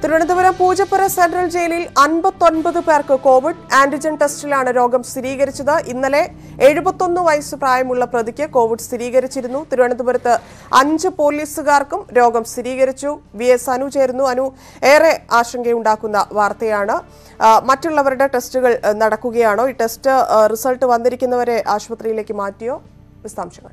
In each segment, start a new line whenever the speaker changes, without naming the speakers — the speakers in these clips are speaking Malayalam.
തിരുവനന്തപുരം പൂജപ്പുര സെൻട്രൽ ജയിലിൽ അൻപത്തൊൻപത് പേർക്ക് കോവിഡ് ആന്റിജൻ ടെസ്റ്റിലാണ് രോഗം സ്ഥിരീകരിച്ചത് ഇന്നലെ എഴുപത്തൊന്ന് വയസ്സ് പ്രായമുള്ള പ്രതിക്ക് കോവിഡ് സ്ഥിരീകരിച്ചിരുന്നു തിരുവനന്തപുരത്ത് അഞ്ച് പോലീസുകാർക്കും രോഗം സ്ഥിരീകരിച്ചു വി എസ് അനു ചേരുന്നു അനു ഏറെ ആശങ്കയുണ്ടാക്കുന്ന വാർത്തയാണ് ആ, മറ്റുള്ളവരുടെ ടെസ്റ്റുകൾ ആ, നടക്കുകയാണോ ഈ ടെസ്റ്റ് ആ, റിസൾട്ട് വന്നിരിക്കുന്നവരെ ആശുപത്രിയിലേക്ക് മാറ്റിയോ വിശദാംശങ്ങൾ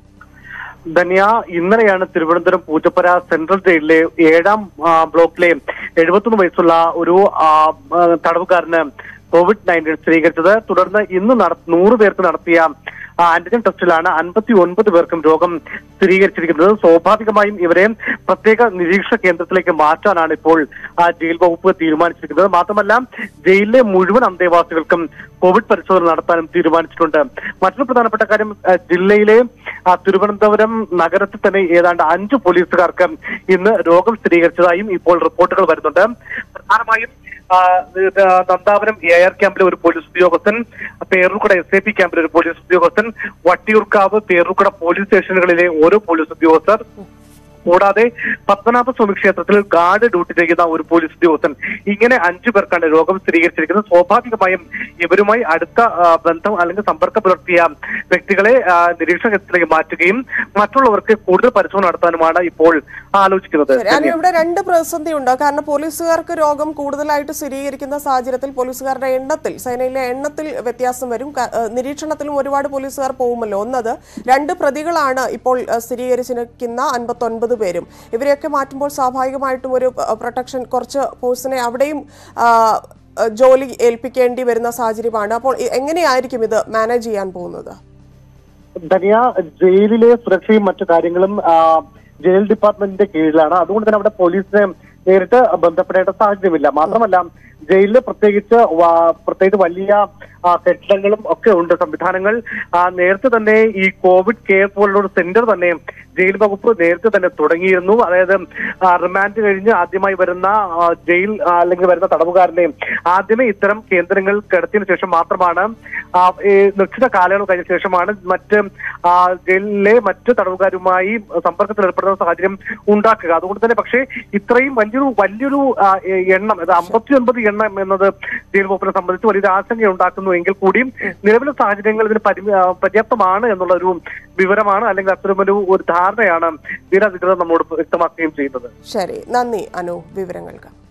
ധന്യ ഇന്നലെയാണ് തിരുവനന്തപുരം പൂജപ്പുര സെൻട്രൽ ജയിലിലെ ഏഴാം ആ, ബ്ലോക്കിലെ എഴുപത്തൊന്ന് വയസ്സുള്ള ഒരു ആ, ആ, തടവുകാരന് കോവിഡ് നയൻറ്റീൻ സ്ഥിരീകരിച്ചത് തുടർന്ന് ഇന്ന് നട- നൂറ് പേർക്ക് നടത്തിയ ആ, ആന്റിജൻ ടെസ്റ്റിലാണ് അൻപത്തി ഒൻപത് പേർക്കും രോഗം സ്ഥിരീകരിച്ചിരിക്കുന്നത് സ്വാഭാവികമായും ഇവരെ പ്രത്യേക നിരീക്ഷണ കേന്ദ്രത്തിലേക്ക് മാറ്റാനാണ് ഇപ്പോൾ ആ, ജയിൽ വകുപ്പ് തീരുമാനിച്ചിരിക്കുന്നത് മാത്രമല്ല ജയിലിലെ മുഴുവൻ അന്തേവാസികൾക്കും കോവിഡ് പരിശോധന നടത്താനും തീരുമാനിച്ചിട്ടുണ്ട് മറ്റൊരു പ്രധാനപ്പെട്ട കാര്യം ആ, ജില്ലയിലെ ആ, തിരുവനന്തപുരം നഗരത്തിൽ തന്നെ ഏതാണ്ട് അഞ്ച് പോലീസുകാർക്ക് ഇന്ന് രോഗം സ്ഥിരീകരിച്ചതായും ഇപ്പോൾ റിപ്പോർട്ടുകൾ വരുന്നുണ്ട് പ്രധാനമായും ആ, ഇത് നന്ദാപുരം എ ആർ ക്യാമ്പിലെ ഒരു പോലീസ് ഉദ്യോഗസ്ഥൻ പേരൂർക്കട എസ് എ പി ക്യാമ്പിലെ ഒരു പോലീസ് ഉദ്യോഗസ്ഥൻ വട്ടിയൂർക്കാവ് പേരൂർക്കട പോലീസ് സ്റ്റേഷനുകളിലെ ഓരോ പോലീസ് ഉദ്യോഗസ്ഥർ കൂടാതെ പത്മനാഭ സ്വാമി ക്ഷേത്രത്തിൽ ഗാർഡ് ഡ്യൂട്ടി ചെയ്യുന്ന ഒരു പോലീസ് ഉദ്യോഗസ്ഥൻ ഇങ്ങനെ അഞ്ചു പേർക്കാണ് രോഗം സ്ഥിരീകരിച്ചിരിക്കുന്നത് സ്വാഭാവികമായും ഇവരുമായി അടുത്ത ആ, ബന്ധം അല്ലെങ്കിൽ സമ്പർക്കം പുലർത്തിയ വ്യക്തികളെ ആ, നിരീക്ഷണ കേന്ദ്രത്തിലേക്ക് മാറ്റുകയും മറ്റുള്ളവർക്ക് കൂടുതൽ പരിശോധന നടത്താനുമാണ് ഇപ്പോൾ ആലോചിക്കുന്നത്
ശരി അനു ഇവിടെ രണ്ട് പ്രതിസന്ധി ഉണ്ട് കാരണം പോലീസുകാർക്ക് രോഗം കൂടുതലായിട്ട് സ്ഥിരീകരിക്കുന്ന സാഹചര്യത്തിൽ പോലീസുകാരുടെ എണ്ണത്തിൽ സേനയിലെ എണ്ണത്തിൽ വ്യത്യാസം വരും ക- ഏഹ് നിരീക്ഷണത്തിലും ഒരുപാട് പോലീസുകാർ പോകുമല്ലോ ഒന്നത് രണ്ട് പ്രതികളാണ് ഇപ്പോൾ ഏഹ് സ്ഥിരീകരിച്ചിരിക്കുന്ന അൻപത്തൊൻപത് പേരും ഇവരെയൊക്കെ മാറ്റുമ്പോൾ സ്വാഭാവികമായിട്ടും ഒരു ഏഹ് പ്രൊട്ടക്ഷൻ കുറച്ച് ഫോഴ്സിനെ അവിടെയും ആ, ഏഹ് ജോലി ഏൽപ്പിക്കേണ്ടി വരുന്ന സാഹചര്യമാണ് അപ്പോൾ എ- എങ്ങനെയായിരിക്കും ഇത് മാനേജ് ചെയ്യാൻ പോകുന്നത്
ധനിയ ജയിലിലെ സുരക്ഷയും മറ്റു കാര്യങ്ങളും ആ, ജയിൽ ഡിപ്പാർട്ട്മെന്റിന്റെ കീഴിലാണ് അതുകൊണ്ട് തന്നെ അവിടെ പോലീസിനെ നേരിട്ട് ബന്ധപ്പെടേണ്ട സാഹചര്യമില്ല മാത്രമല്ല ജയിലിൽ പ്രത്യേകിച്ച് വാ- പ്രത്യേകിച്ച് വലിയ ആ, കെട്ടിടങ്ങളും ഒക്കെ ഉണ്ട് സംവിധാനങ്ങൾ ആ, നേരത്തെ തന്നെ ഈ കോവിഡ് കെയർ പോലുള്ള ഒരു സെന്റർ തന്നെ ജയിൽ വകുപ്പ് നേരത്തെ തന്നെ തുടങ്ങിയിരുന്നു അതായത് ആ, റിമാൻഡ് കഴിഞ്ഞ് ആദ്യമായി വരുന്ന ആ, ജയിൽ ആ, അല്ലെങ്കിൽ വരുന്ന തടവുകാരനെ ആദ്യമേ ഇത്തരം കേന്ദ്രങ്ങൾ കിടത്തിയതിനു ശേഷം മാത്രമാണ് ആ, ഈ നിശ്ചിത കാലയളവ് കഴിഞ്ഞ ശേഷമാണ് മറ്റ് ആ, ജയിലിലെ മറ്റ് തടവുകാരുമായി സമ്പർക്കത്തിൽ ഏർപ്പെടുന്ന സാഹചര്യം ഉണ്ടാക്കുക അതുകൊണ്ട് തന്നെ പക്ഷേ ഇത്രയും വലിയൊരു വലിയൊരു ആ, എ- എണ്ണം അത് അമ്പത്തി ഒൻപത് എണ്ണം എന്നത് ജയിൽ വകുപ്പിനെ സംബന്ധിച്ച് വലിയൊരു ആശങ്ക ഉണ്ടാക്കുന്നു എങ്കിൽ കൂടിയും നിലവിലെ സാഹചര്യങ്ങൾ ഇതിന് പരി ആ, പര്യാപ്തമാണ് എന്നുള്ള ഒരു വിവരമാണ് അല്ലെങ്കിൽ അത്തരമൊരു ഒരു ധാരണയാണ് തീരാധികൃതർ നമ്മോട് വ്യക്തമാക്കുകയും ചെയ്യുന്നത്
ശരി നന്ദി അനു വിവരങ്ങൾക്ക്